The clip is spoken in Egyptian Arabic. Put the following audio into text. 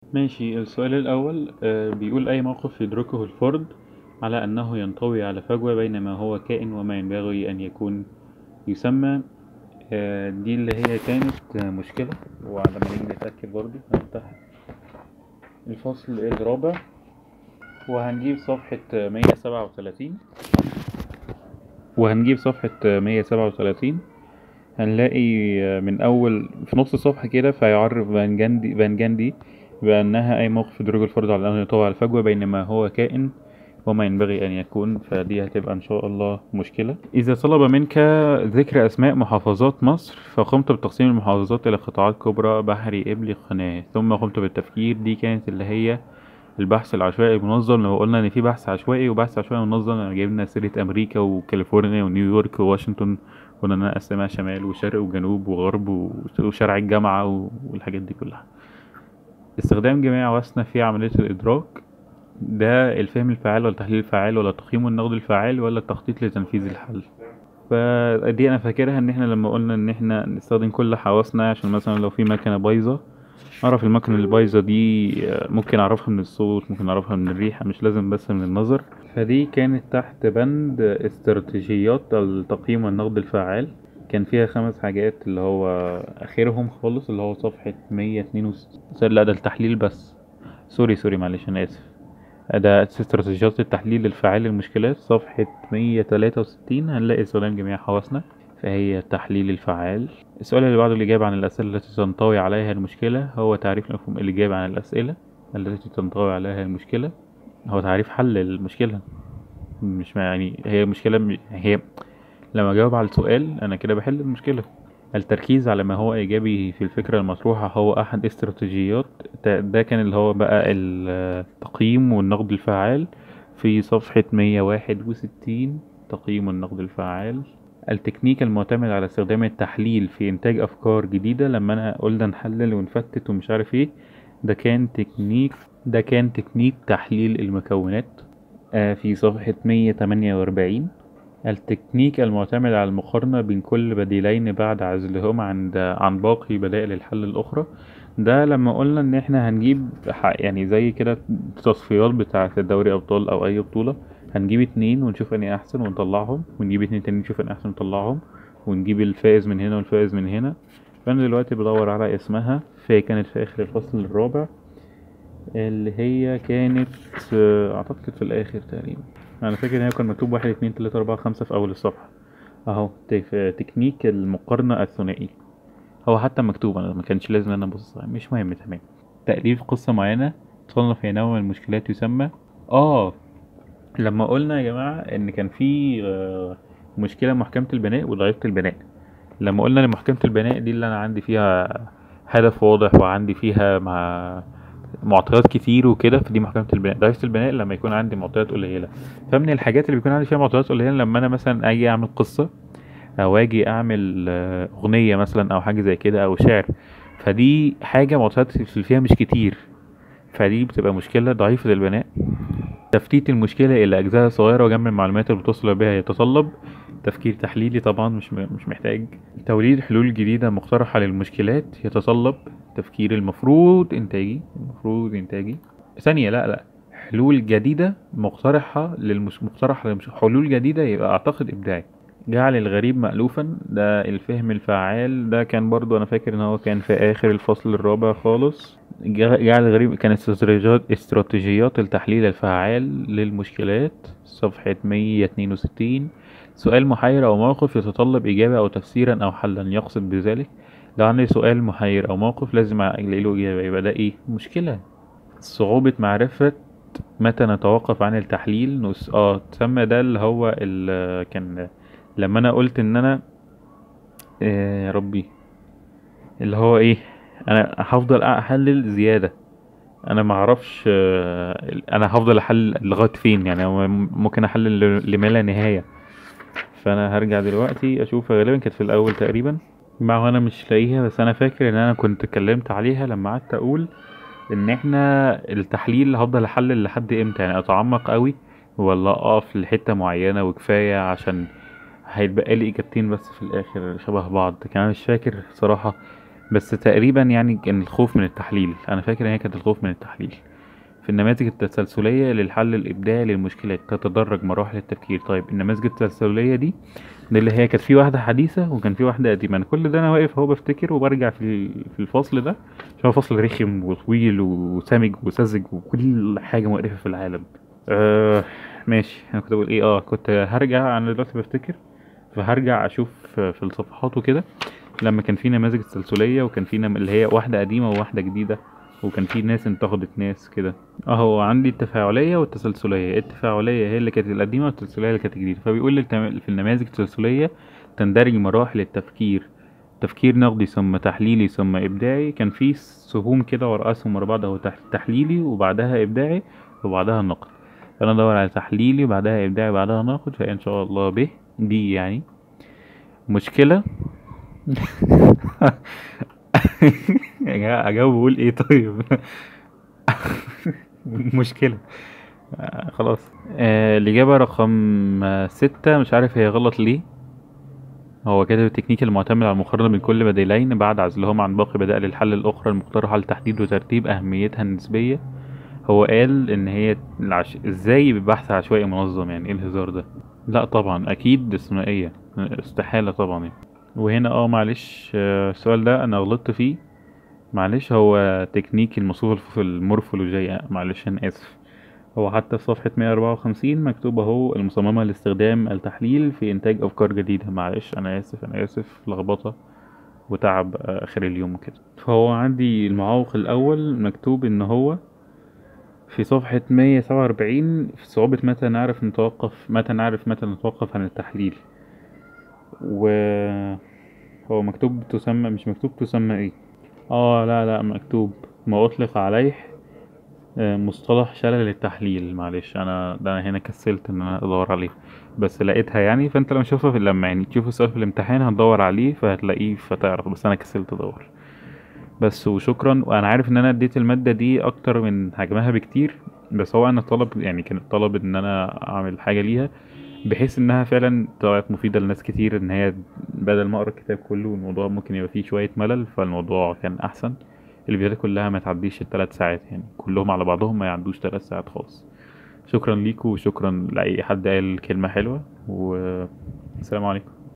ماشي السؤال الأول آه، بيقول أي موقف يدركه الفرد على أنه ينطوي على فجوة بين ما هو كائن وما ينبغي أن يكون يسمى آه، دي اللي هي كانت آه، مشكلة وعلى ما نيجي نتأكد برضه هنفتح الفصل الرابع وهنجيب صفحة مية سبعة وتلاتين وهنجيب صفحة مية سبعة وتلاتين هنلاقي من أول في نص الصفحة كده فيعرف فان جاندي فان جاندي بأنها أي موقف يدرج الفرد على أنه يطوع الفجوة بين ما هو كائن وما ينبغي أن يكون فدي هتبقى إن شاء الله مشكلة إذا طلب منك ذكر أسماء محافظات مصر فقمت بتقسيم المحافظات إلى قطاعات كبرى بحري إبلي قناة ثم قمت بالتفكير دي كانت اللي هي البحث العشوائي المنظم لو قلنا ان في بحث عشوائي وبحث عشوائي منظم لما جبنا سيرة امريكا وكاليفورنيا ونيويورك وواشنطن قلنا نقسمها شمال وشرق وجنوب وغرب و- وشارع الجامعة و- والحاجات دي كلها استخدام جميع حواسنا في عملية الإدراك ده الفهم الفعال ولا التحليل الفعال ولا التقييم والنقد الفعال ولا التخطيط لتنفيذ الحل فدي انا فاكرها ان احنا لما قلنا ان احنا نستخدم كل حواسنا عشان مثلا لو في مكنة بايظة اعرف المكنة اللي بايظة دي آه، ممكن اعرفها من الصوت ممكن اعرفها من الريحة مش لازم بس من النظر فدي كانت تحت بند استراتيجيات التقييم والنقد الفعال كان فيها خمس حاجات اللي هو اخرهم خالص اللي هو صفحة مية اتنين وستين لا ده التحليل بس سوري سوري معلش انا اسف ده استراتيجيات التحليل الفعال للمشكلات صفحة مية تلاتة وستين هنلاقي استخدام جميع حواسنا فهي التحليل الفعال السؤال اللي بعده الإجابة عن الأسئلة التي تنطوي عليها المشكلة هو تعريف مفهوم الإجابة عن الأسئلة التي تنطوي عليها المشكلة هو تعريف حل المشكلة مش ما- يعني هي مشكلة م- هي لما أجاوب على السؤال أنا كده بحل المشكلة التركيز على ما هو إيجابي في الفكرة المطروحة هو أحد استراتيجيات ده ده كان اللي هو بقى التقييم والنقد الفعال في صفحة مية واحد وستين تقييم النقد الفعال التكنيك المعتمد على استخدام التحليل في إنتاج أفكار جديدة لما أنا قلنا نحلل ونفتت ومش عارف إيه ده كان تكنيك ده كان تكنيك تحليل المكونات آه، في صفحة مية تمانية وأربعين التكنيك المعتمد على المقارنة بين كل بديلين بعد عزلهما عند عن باقي بدائل الحل الأخرى ده لما قلنا إن إحنا هنجيب ح- يعني زي كده تصفيات بتاعة الدوري أبطال أو أي بطولة هنجيب اتنين ونشوف أنهي أحسن ونطلعهم ونجيب اتنين تانيين نشوف أنهي أحسن ونطلعهم ونجيب الفائز من هنا والفائز من هنا فأنا دلوقتي بدور على اسمها فهي كانت في آخر الفصل الرابع اللي هي كانت آه، أعتقد كانت في الآخر تقريبا أنا فاكر إن هي كان مكتوب واحد اتنين تلاتة أربعة خمسة في أول الصفحة أهو تك- تكنيك المقارنة الثنائي هو حتى مكتوب أنا ما كانش لازم أنا أبص مش مهم تمام تأليف قصة معينة تصنف في نوع من المشكلات يسمى آه لما قلنا يا جماعة إن كان في آه، مشكلة محكمة البناء وضعيفة البناء لما قلنا ان محكمة البناء دي اللي انا عندي فيها هدف واضح وعندي فيها مع معطيات كتير وكده فدي محكمة البناء ضعيفة البناء لما يكون عندي معطيات قليلة فمن الحاجات اللي بيكون عندي فيها معطيات قليلة لما انا مثلا اجي اعمل قصة او اجي اعمل آه، اغنية مثلا او حاجة زي كده او شعر فدي حاجة معطيات اللي فيها مش كتير فدي بتبقى مشكلة ضعيفة البناء تفتيت المشكلة إلى أجزاء صغيرة وجمع المعلومات اللي بتوصل بها يتطلب تفكير تحليلي طبعا مش مش محتاج توليد حلول جديدة مقترحة للمشكلات يتطلب تفكير المفروض إنتاجي المفروض إنتاجي ثانية لا لا حلول جديدة مقترحة للمش مقترحة للمش... حلول جديدة يبقى أعتقد إبداعي جعل الغريب مألوفا ده الفهم الفعال ده كان برضو أنا فاكر إن هو كان في آخر الفصل الرابع خالص جع- جعل الغريب كانت استراتيجيات استراتيجيات التحليل الفعال للمشكلات صفحة 162 سؤال محير أو موقف يتطلب إجابة أو تفسيرا أو حلا يقصد بذلك لو عندي سؤال محير أو موقف لازم ألاقي له إجابة يبقى ده إيه مشكلة صعوبة معرفة متى نتوقف عن التحليل نس... اه تسمى ده اللي هو ال... كان لما انا قلت ان انا آه يا ربي اللي هو ايه انا هفضل احلل زيادة انا ما اعرفش آه، انا هفضل احلل لغاية فين يعني هو ممكن احلل ل- لما لا نهاية فانا هرجع دلوقتي اشوف غالبا كانت في الاول تقريبا مع انا مش لاقيها بس انا فاكر ان انا كنت اتكلمت عليها لما قعدت اقول ان احنا التحليل هفضل احلل لحد امتى يعني اتعمق قوي ولا اقف لحتة معينة وكفاية عشان هيتبقى لي اجابتين بس في الاخر شبه بعض كان انا مش فاكر صراحة بس تقريبا يعني كان الخوف من التحليل انا فاكر ان هي كانت الخوف من التحليل في النماذج التسلسلية للحل الإبداعي للمشكلات تتدرج مراحل التفكير طيب النماذج التسلسلية دي دي اللي هي كانت في واحدة حديثة وكان في واحدة قديمة أنا كل ده أنا واقف أهو بفتكر وبرجع في ال- في الفصل ده عشان هو فصل رخم وطويل وسامج وساذج وكل حاجة مقرفة في العالم آه ماشي أنا كنت بقول إيه آه كنت هرجع أنا دلوقتي بفتكر فهرجع أشوف في الصفحات وكده لما كان في نماذج تسلسلية وكان في نم... اللي هي واحدة قديمة وواحدة جديدة وكان في ناس انتقدت ناس كده اه هو عندي التفاعلية والتسلسلية التفاعلية هي اللي كانت القديمة والتسلسلية اللي كانت الجديدة فبيقول لي التم- في النماذج التسلسلية تندرج مراحل التفكير تفكير نقدي ثم تحليلي ثم إبداعي كان في سهوم كده ورقصهم ورا بعض هو تح- تحليلي وبعدها إبداعي وبعدها نقد فأنا أدور على تحليلي وبعدها إبداعي وبعدها نقد فهي إن شاء الله ب دي يعني مشكلة يا جماعة أجاوب أقول إيه طيب مشكلة آه، خلاص آه الإجابة رقم آه، ستة مش عارف هي غلط ليه هو كاتب التكنيك المعتمد على المقارنة بين كل بديلين بعد عزلهما عن باقي بدائل الحل الأخرى المقترحة لتحديد وترتيب أهميتها النسبية هو قال إن هي العش... إزاي ببحث عشوائي منظم يعني إيه الهزار ده لا طبعا أكيد ثنائية استحالة طبعا يعني. وهنا اه معلش آه، السؤال ده أنا غلطت فيه معلش هو تكنيك المصروف في المورفولوجية معلش أنا آسف هو حتى في صفحة 154 مكتوب اهو المصممة لاستخدام التحليل في إنتاج أفكار جديدة معلش أنا آسف أنا آسف لخبطة وتعب آه، آخر اليوم كده فهو عندي المعوق الأول مكتوب إن هو في صفحة 147 في صعوبة متى نعرف نتوقف متى نعرف متى نتوقف عن التحليل و هو مكتوب تسمى مش مكتوب تسمى ايه اه لا لا مكتوب ما أطلق عليه آه، مصطلح شلل التحليل معلش انا ده أنا هنا كسلت ان انا ادور عليه بس لقيتها يعني فانت لما تشوفها في لما يعني تشوف السؤال في الامتحان هتدور عليه فهتلاقيه فتعرف بس انا كسلت ادور بس وشكرا وانا عارف ان انا اديت المادة دي اكتر من حجمها بكتير بس هو انا طلب يعني كان الطلب ان انا اعمل حاجة ليها بحيث انها فعلا طلعت مفيدة لناس كتير ان هي بدل ما اقرا الكتاب كله والموضوع ممكن يبقى فيه شوية ملل فالموضوع كان احسن الفيديوهات كلها ما تعديش الثلاث ساعات يعني كلهم على بعضهم ما يعدوش ثلاث ساعات خالص شكرا ليكم وشكرا لأي حد قال كلمة حلوة والسلام عليكم